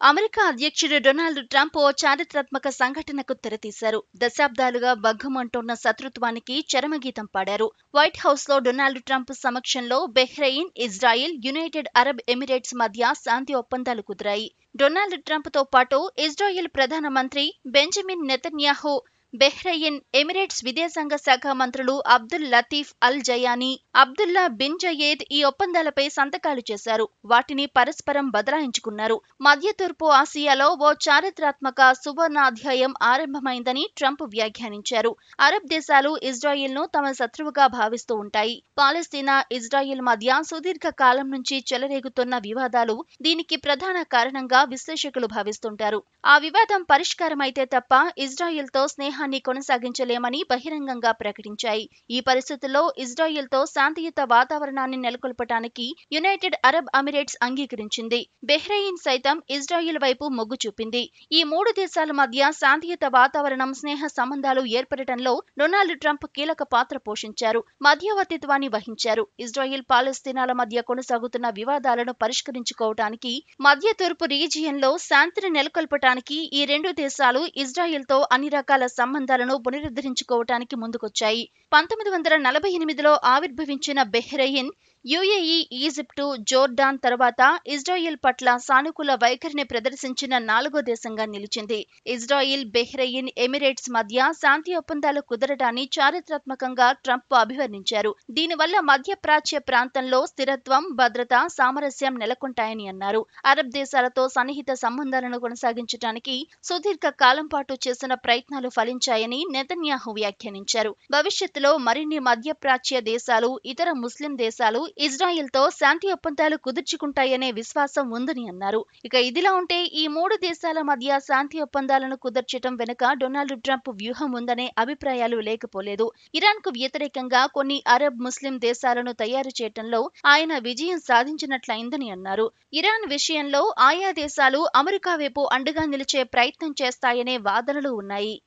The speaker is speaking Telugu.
అమెరికా అధ్యక్షుడు డొనాల్డ్ ట్రంప్ ఓ చారిత్రాత్మక సంఘటనకు తెరతీశారు దశాబ్దాలుగా భగ్గమంటోన్న శత్రుత్వానికి చరమగీతం పాడారు వైట్ హౌస్ లో డొనాల్డ్ ట్రంప్ సమక్షంలో Bahrain Israel United Arab Emirates మధ్య శాంతి ఒప్పందాలు కుదిరాయి డొనాల్డ్ ట్రంప్ తో పాటు ఇజ్రాయెల్ ప్రధానమంత్రి బెంజమిన్ నెతన్యాహు బెహ్రెయిన్ ఎమిరేట్స్ విదేశాంగ శాఖ మంత్రులు Abdul Latif Al Zayani Abdullah bin Zayed ఈ ఒప్పందాలపై సంతకాలు చేశారు వాటిని పరస్పరం బదలాయించుకున్నారు మధ్య తూర్పు ఆసియాలో ఓ చారిత్రాత్మక సువర్ణాధ్యాయం ఆరంభమైందని ట్రంప్ వ్యాఖ్యానించారు అరబ్ దేశాలు ఇజ్రాయిల్ ను తమ శత్రువుగా భావిస్తూ ఉంటాయి పాలస్తీనా ఇజ్రాయిల్ మధ్య సుదీర్ఘ కాలం నుంచి చెలరేగుతున్న వివాదాలు దీనికి ప్రధాన కారణంగా విశ్లేషకులు భావిస్తుంటారు ఆ వివాదం పరిష్కారమైతే తప్ప ఇజ్రాయిల్ తో స్నేహాన్ని కొనసాగించలేమని బహిరంగంగా ప్రకటించాయి ఈ పరిస్థితుల్లో ఇజ్రాయిల్ తో శాంతియుత వాతావరణాన్ని నెలకొల్పటానికి యునైటెడ్ అరబ్ అమిరేట్స్ అంగీకరించింది బెహ్రెయిన్ సైతం ఇజ్రాయిల్ వైపు మొగ్గు చూపింది ఈ మూడు దేశాల మధ్య శాంతియుత వాతావరణం స్నేహ సంబంధాలు ఏర్పడటంలో డొనాల్డ్ ట్రంప్ కీలక పాత్ర పోషించారు మధ్యవర్తిత్వాన్ని వహించారు ఇజ్రాయిల్ పాలస్తీనాల మధ్య కొనసాగుతున్న వివాదాలను పరిష్కరించుకోవటానికి మధ్య తూర్పు రీజియన్లో శాంతిని నెలకొల్పటానికి ఈ రెండు దేశాలు ఇజ్రాయిల్ తో అన్ని రకాల సంబంధాలను పునరుద్ధరించుకోవటానికి ముందుకొచ్చాయి పంతొమ్మిది వందల నలభై ఎనిమిదిలో ఆవిర్భవించిన బెహ్రెయిన్ యుఏఈ ఈజిప్టు జోర్డాన్ తర్వాత ఇజ్రాయిల్ పట్ల సానుకూల వైఖరిని ప్రదర్శించిన నాలుగో దేశంగా నిలిచింది ఇజ్రాయిల్ బెహ్రెయిన్ ఎమిరేట్స్ మధ్య శాంతి ఒప్పందాలు కుదరడాన్ని చారిత్రాత్మకంగా ట్రంప్ అభివర్ణించారు దీనివల్ల మధ్యప్రాచ్య ప్రాంతంలో స్థిరత్వం భద్రత సామరస్యం నెలకొంటాయని అన్నారు అరబ్ దేశాలతో సన్నిహిత సంబంధాలను కొనసాగించడానికి సుదీర్ఘ కాలం పాటు చేసిన ప్రయత్నాలు ఫలించాయని నెతన్యాహు వ్యాఖ్యానించారు భవిష్యత్తులో మరిన్ని మధ్యప్రాచ్య దేశాలు ఇతర ముస్లిం దేశాలు ఇజ్రాయెల్ తో శాంతి ఒప్పందాలు కుదుర్చుకుంటాయనే విశ్వాసం ఉందని అన్నారు ఇక ఇదిలా ఉంటే ఈ మూడు దేశాల మధ్య శాంతి ఒప్పందాలను కుదర్చటం వెనుక డొనాల్డ్ ట్రంప్ వ్యూహం ఉందనే అభిప్రాయాలు లేకపోలేదు ఇరాన్ కు వ్యతిరేకంగా కొన్ని అరబ్ ముస్లిం దేశాలను తయారు చేయటంలో ఆయన విజయం సాధించినట్లయిందని అన్నారు ఇరాన్ విషయంలో ఆయా దేశాలు అమెరికా వైపు అండగా నిలిచే ప్రయత్నం చేస్తాయనే వాదనలు ఉన్నాయి